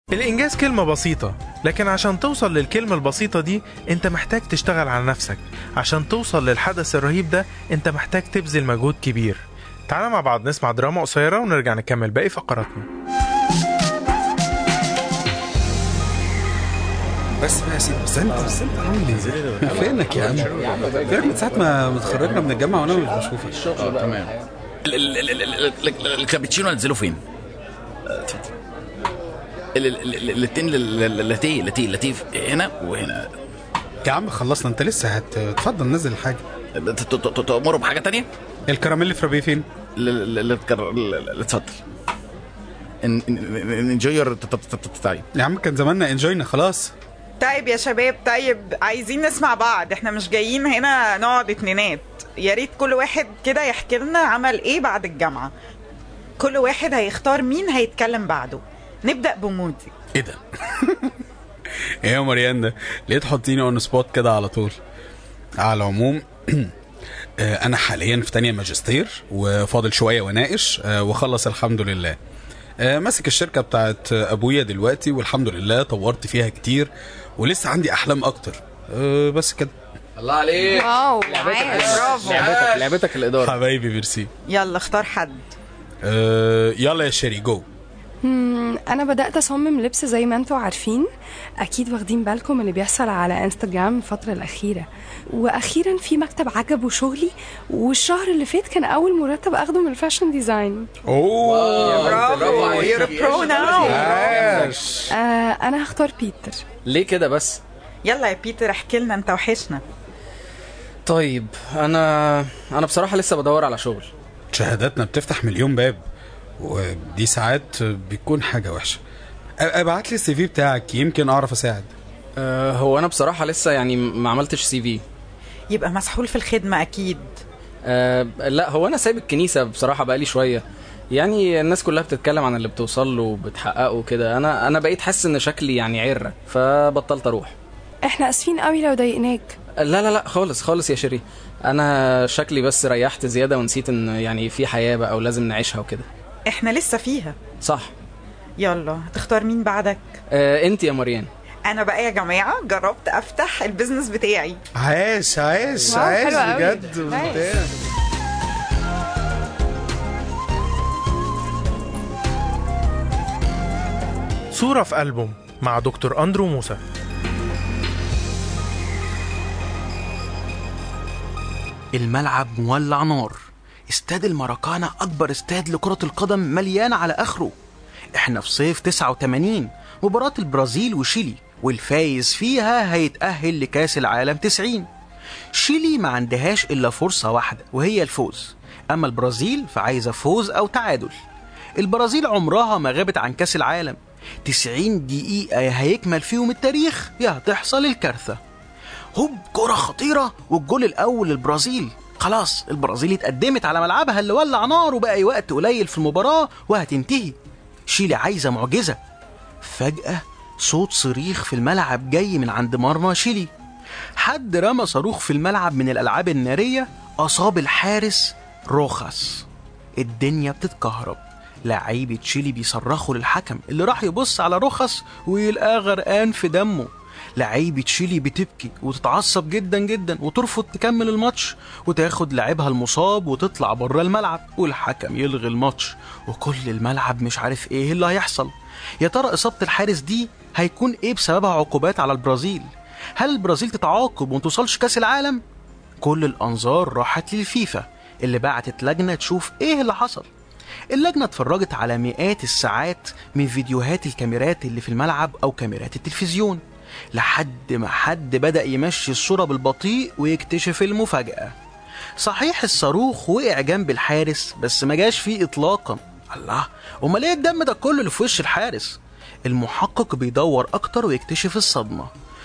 الإنجاز كلمة بسيطة لكن عشان توصل للكلمة البسيطة دي أنت محتاج تشتغل على نفسك عشان توصل للحدث الرهيب ده أنت محتاج تبذل مجهود كبير تعالى مع بعض نسمع دراما قصيرة ونرجع نكمل باقي فقراتنا بس بقى يا سيدي بس انت بس انت عامل ايه؟ فينك يا عم؟ فينك من ساعة ما اتخرجنا من الجامعة وانا مش بشوفك اه تمام ال- ال- ال- ال- ال- ال- الكابتشينو هنزله فين؟ ال- ال- ال- الاتنين ال- ال- اللاتيه لاتيه لاتيه هنا وهنا يا عم خلصنا انت لسه هتتفضل نزل الحاجة ت- ت- ت- تأمروا بحاجة تانية؟ الكراميل فرابيه فين؟ ل- ل- ل- تكر- ل- ل- اتفضل انجوير طيب يا عم كان زماننا انجوينا خلاص طيب يا شباب طيب عايزين نسمع بعض احنا مش جايين هنا نقعد اتنينات يا ريت كل واحد كده يحكي لنا عمل ايه بعد الجامعة كل واحد هيختار مين هيتكلم بعده نبدأ بمودي ايه ده؟ ايه يا مريان ده؟ ليه تحطيني اون سبوت كده على طول؟ على العموم آه، انا حاليا في تانية ماجستير وفاضل شوية واناقش آه، واخلص الحمد لله آه، ماسك الشركة بتاعت ابويا دلوقتي والحمد لله طورت فيها كتير ولسه عندي احلام اكتر آه، بس كده الله عليك واو لعبتك عاش. برافو لعبتك لعبتك الاداره حبايبي ميرسي يلا اختار حد آه، يلا يا شيري جو مم، انا بدات اصمم لبس زي ما انتوا عارفين اكيد واخدين بالكم اللي بيحصل على انستجرام الفتره الاخيره واخيرا في مكتب عجبه شغلي والشهر اللي فات كان اول مرتب اخده من الفاشن ديزاين اوه برافو يور برو ناو عاش آه انا هختار بيتر ليه كده بس يلا يا بيتر احكي لنا انت وحشنا طيب انا انا بصراحه لسه بدور على شغل شهاداتنا بتفتح مليون باب ودي ساعات بيكون حاجة وحشة أ- ابعت لي السي في بتاعك يمكن اعرف اساعد أه هو انا بصراحه لسه يعني ما عملتش سي في يبقى مسحول في الخدمة اكيد أه لا هو انا سايب الكنيسه بصراحه بقالي شويه يعني الناس كلها بتتكلم عن اللي بتوصل له وبتحققه كده انا انا بقيت حاسس ان شكلي يعني عره فبطلت اروح احنا اسفين قوي لو ضايقناك لا لا لا خالص خالص يا شيري انا شكلي بس ريحت زياده ونسيت ان يعني في حياه بقى ولازم نعيشها وكده احنا لسه فيها صح يلا هتختار مين بعدك أه انت يا مريان انا بقى يا جماعة جربت افتح البيزنس بتاعي عاش عاش واو، عاش حلوة أوي. بجد نايس. ممتاز. صورة في ألبوم مع دكتور أندرو موسى الملعب مولع نار استاد المراكانا أكبر استاد لكرة القدم مليان على آخره احنا في صيف 89 مباراة البرازيل وشيلي والفايز فيها هيتأهل لكأس العالم 90 شيلي ما عندهاش إلا فرصة واحدة وهي الفوز أما البرازيل فعايزة فوز أو تعادل البرازيل عمرها ما غابت عن كأس العالم 90 دقيقة يا هيكمل فيهم التاريخ يا هتحصل الكارثة هوب كرة خطيرة والجول الأول للبرازيل خلاص البرازيل اتقدمت على ملعبها اللي ولع نار وبقى وقت قليل في المباراة وهتنتهي شيلي عايزة معجزة فجأة صوت صريخ في الملعب جاي من عند مرمى شيلي حد رمى صاروخ في الملعب من الألعاب النارية أصاب الحارس روخاس الدنيا بتتكهرب لعيبة تشيلي بيصرخوا للحكم اللي راح يبص على روخاس ويلقاه غرقان في دمه لعيبة تشيلي بتبكي وتتعصب جدا جدا وترفض تكمل الماتش وتاخد لاعبها المصاب وتطلع بره الملعب والحكم يلغي الماتش وكل الملعب مش عارف ايه اللي هيحصل يا ترى إصابة الحارس دي هيكون ايه بسببها عقوبات على البرازيل هل البرازيل تتعاقب وما توصلش كاس العالم كل الانظار راحت للفيفا اللي بعتت لجنه تشوف ايه اللي حصل اللجنه اتفرجت على مئات الساعات من فيديوهات الكاميرات اللي في الملعب او كاميرات التلفزيون لحد ما حد بدا يمشي الصوره بالبطيء ويكتشف المفاجاه صحيح الصاروخ وقع جنب الحارس بس ما جاش فيه اطلاقا الله امال ايه الدم ده كله اللي في وش الحارس المحقق بيدور اكتر ويكتشف الصدمه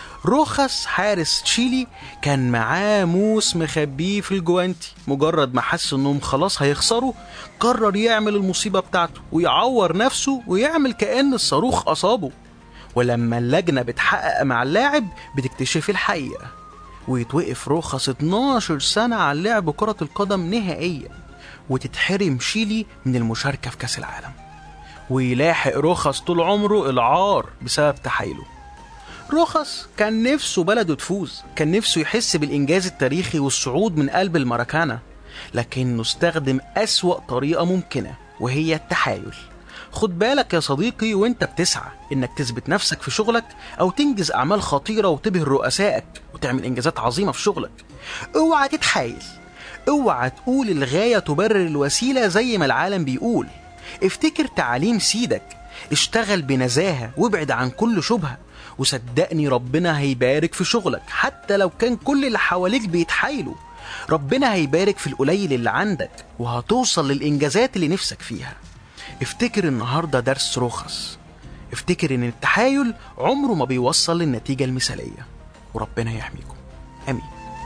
روخاس حارس تشيلي كان معاه موس مخبيه في الجوانتي مجرد ما حس انهم خلاص هيخسروا قرر يعمل المصيبة بتاعته ويعور نفسه ويعمل كأن الصاروخ أصابه ولما اللجنة بتحقق مع اللاعب بتكتشف الحقيقة ويتوقف روخاس 12 سنة عن لعب كرة القدم نهائيا وتتحرم شيلي من المشاركة في كأس العالم ويلاحق رخص طول عمره العار بسبب تحايله رخص كان نفسه بلده تفوز كان نفسه يحس بالإنجاز التاريخي والصعود من قلب الماراكانا لكنه استخدم أسوأ طريقة ممكنة وهي التحايل خد بالك يا صديقي وانت بتسعى انك تثبت نفسك في شغلك او تنجز اعمال خطيرة وتبهر رؤسائك وتعمل انجازات عظيمة في شغلك اوعى تتحايل اوعى تقول الغاية تبرر الوسيلة زي ما العالم بيقول افتكر تعاليم سيدك اشتغل بنزاهة وابعد عن كل شبهة وصدقني ربنا هيبارك في شغلك حتى لو كان كل اللي حواليك بيتحايلوا ربنا هيبارك في القليل اللي عندك وهتوصل للإنجازات اللي نفسك فيها افتكر النهاردة درس رخص افتكر ان التحايل عمره ما بيوصل للنتيجة المثالية وربنا يحميكم امين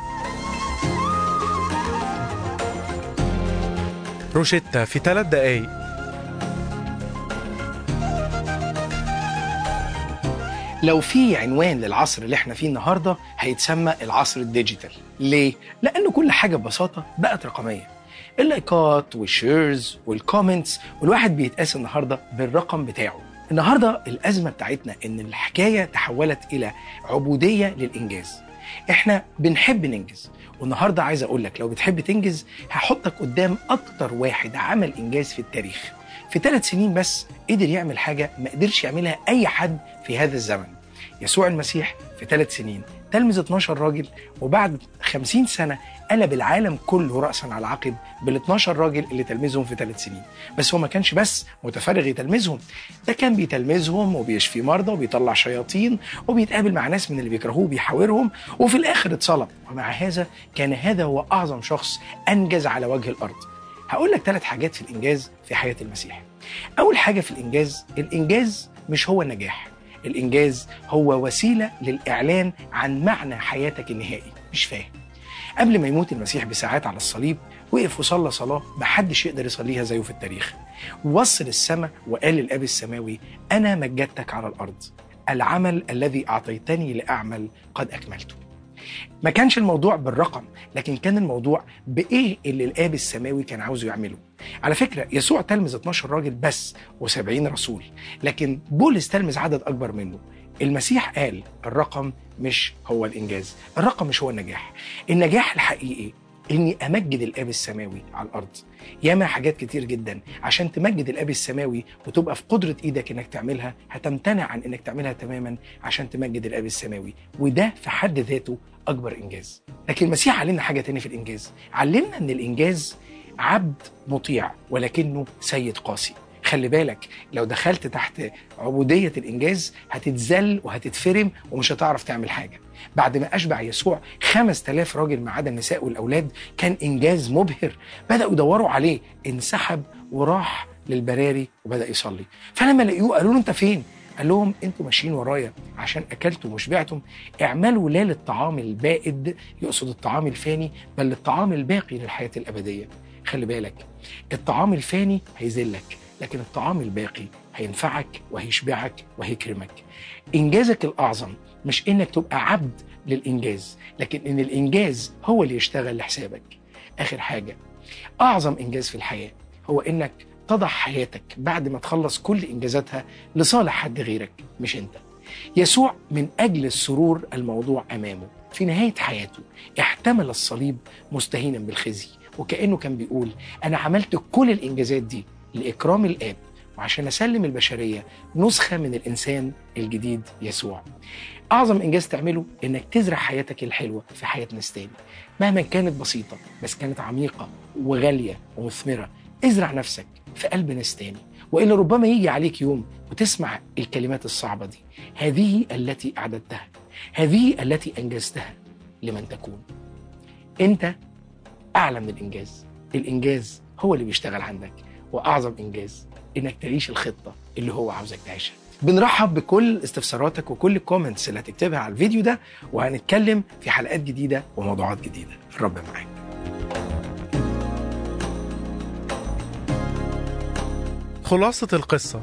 روشيتا في ثلاث دقايق لو في عنوان للعصر اللي احنا فيه النهارده هيتسمى العصر الديجيتال ليه لان كل حاجه ببساطه بقت رقميه اللايكات والشيرز والكومنتس والواحد بيتقاس النهارده بالرقم بتاعه النهارده الازمه بتاعتنا ان الحكايه تحولت الى عبوديه للانجاز احنا بنحب ننجز والنهارده عايز اقول لك لو بتحب تنجز هحطك قدام اكتر واحد عمل انجاز في التاريخ في ثلاث سنين بس قدر يعمل حاجه ما قدرش يعملها اي حد في هذا الزمن يسوع المسيح في ثلاث سنين تلمذ 12 راجل وبعد 50 سنه قلب العالم كله راسا على عقب بال 12 راجل اللي تلمذهم في ثلاث سنين بس هو ما كانش بس متفرغ يتلمذهم ده كان بيتلمذهم وبيشفي مرضى وبيطلع شياطين وبيتقابل مع ناس من اللي بيكرهوه بيحاورهم وفي الاخر اتصلب ومع هذا كان هذا هو اعظم شخص انجز على وجه الارض هقول لك ثلاث حاجات في الانجاز في حياه المسيح اول حاجه في الانجاز الانجاز مش هو النجاح الانجاز هو وسيله للاعلان عن معنى حياتك النهائي مش فاهم قبل ما يموت المسيح بساعات على الصليب وقف وصلى صلاة محدش يقدر يصليها زيه في التاريخ وصل السماء وقال للأب السماوي أنا مجدتك على الأرض العمل الذي أعطيتني لأعمل قد أكملته ما كانش الموضوع بالرقم لكن كان الموضوع بايه اللي الاب السماوي كان عاوزه يعمله على فكره يسوع تلمذ 12 راجل بس و70 رسول لكن بولس تلمذ عدد اكبر منه المسيح قال الرقم مش هو الانجاز الرقم مش هو النجاح النجاح الحقيقي اني امجد الاب السماوي على الارض ياما حاجات كتير جدا عشان تمجد الاب السماوي وتبقى في قدره ايدك انك تعملها هتمتنع عن انك تعملها تماما عشان تمجد الاب السماوي وده في حد ذاته اكبر انجاز لكن المسيح علمنا حاجه تانية في الانجاز علمنا ان الانجاز عبد مطيع ولكنه سيد قاسي خلي بالك لو دخلت تحت عبودية الإنجاز هتتذل وهتتفرم ومش هتعرف تعمل حاجة بعد ما أشبع يسوع خمس تلاف راجل ما عدا النساء والأولاد كان إنجاز مبهر بدأوا يدوروا عليه انسحب وراح للبراري وبدأ يصلي فلما لقيوه قالوا له أنت فين؟ قال لهم انتوا ماشيين ورايا عشان اكلتم وشبعتم اعملوا لا للطعام البائد يقصد الطعام الفاني بل للطعام الباقي للحياه الابديه خلي بالك الطعام الفاني هيذلك لكن الطعام الباقي هينفعك وهيشبعك وهيكرمك انجازك الاعظم مش انك تبقى عبد للانجاز لكن ان الانجاز هو اللي يشتغل لحسابك اخر حاجه اعظم انجاز في الحياه هو انك تضع حياتك بعد ما تخلص كل انجازاتها لصالح حد غيرك مش انت يسوع من اجل السرور الموضوع امامه في نهايه حياته احتمل الصليب مستهينا بالخزي وكانه كان بيقول انا عملت كل الانجازات دي لاكرام الاب وعشان اسلم البشريه نسخه من الانسان الجديد يسوع اعظم انجاز تعمله انك تزرع حياتك الحلوه في حياه ناس تاني مهما كانت بسيطه بس كانت عميقه وغاليه ومثمره ازرع نفسك في قلب ناس تاني والا ربما يجي عليك يوم وتسمع الكلمات الصعبه دي هذه التي اعددتها هذه التي انجزتها لمن تكون انت اعلى من الانجاز الانجاز هو اللي بيشتغل عندك واعظم انجاز انك تعيش الخطه اللي هو عاوزك تعيشها بنرحب بكل استفساراتك وكل الكومنتس اللي هتكتبها على الفيديو ده وهنتكلم في حلقات جديده وموضوعات جديده الرب معاك خلاصة القصة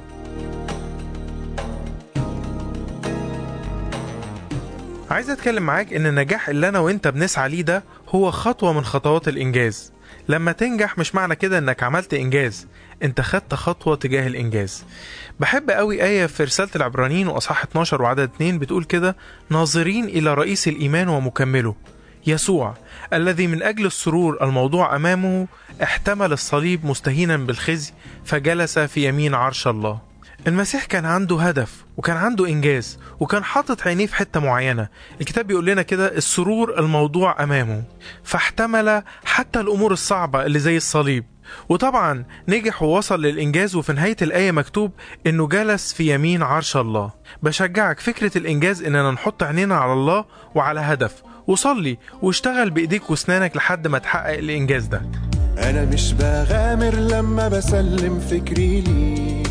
عايز اتكلم معاك ان النجاح اللي انا وانت بنسعى ليه ده هو خطوة من خطوات الانجاز لما تنجح مش معنى كده انك عملت انجاز انت خدت خطوة تجاه الانجاز بحب قوي آية في رسالة العبرانيين وأصحاح 12 وعدد 2 بتقول كده ناظرين إلى رئيس الإيمان ومكمله يسوع الذي من أجل السرور الموضوع أمامه احتمل الصليب مستهينا بالخزي فجلس في يمين عرش الله المسيح كان عنده هدف وكان عنده إنجاز وكان حاطط عينيه في حتة معينة الكتاب بيقول لنا كده السرور الموضوع أمامه فاحتمل حتى الأمور الصعبة اللي زي الصليب وطبعا نجح ووصل للإنجاز وفي نهاية الآية مكتوب إنه جلس في يمين عرش الله بشجعك فكرة الإنجاز إننا نحط عينينا على الله وعلى هدف وصلي واشتغل بإيديك واسنانك لحد ما تحقق الإنجاز ده أنا مش بغامر لما بسلم فكري لي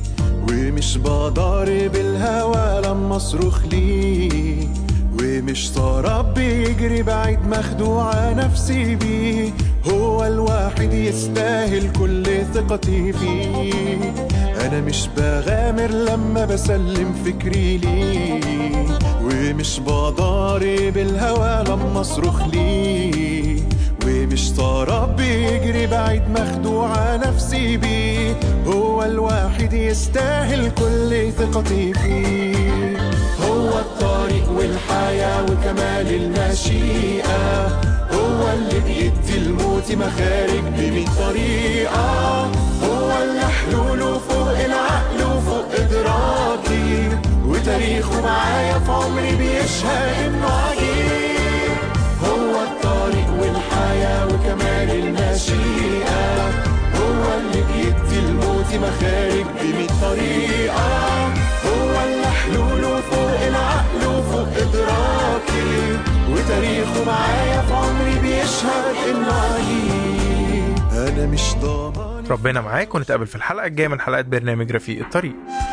ومش بضارب الهوى لما أصرخ لي ومش طرب بيجري بعيد مخدوعة نفسي بيه هو الواحد يستاهل كل ثقتي فيه أنا مش بغامر لما بسلم فكري ليه ومش بضارب الهوى لما أصرخ ليه ومش طرب بيجري بعيد مخدوعة نفسي بيه هو الواحد يستاهل كل ثقتي فيه هو الطريق والحياة وكمال المشيئة هو اللي بيدي الموت مخارج بمية طريقة هو اللي حلوله فوق العقل وفوق إدراكي وتاريخه معايا في عمري بيشهد إنه عجيب هو الطريق والحياة وكمال المشيئة هو اللي بيدي الموت مخارج بمية طريقة هو اللي حلوله فوق العقل وفوق إدراكي وتاريخه معايا في عمري بيشهد إنه عجيب أنا مش ضامن ربنا معاك ونتقابل في الحلقة الجاية من حلقات برنامج رفيق الطريق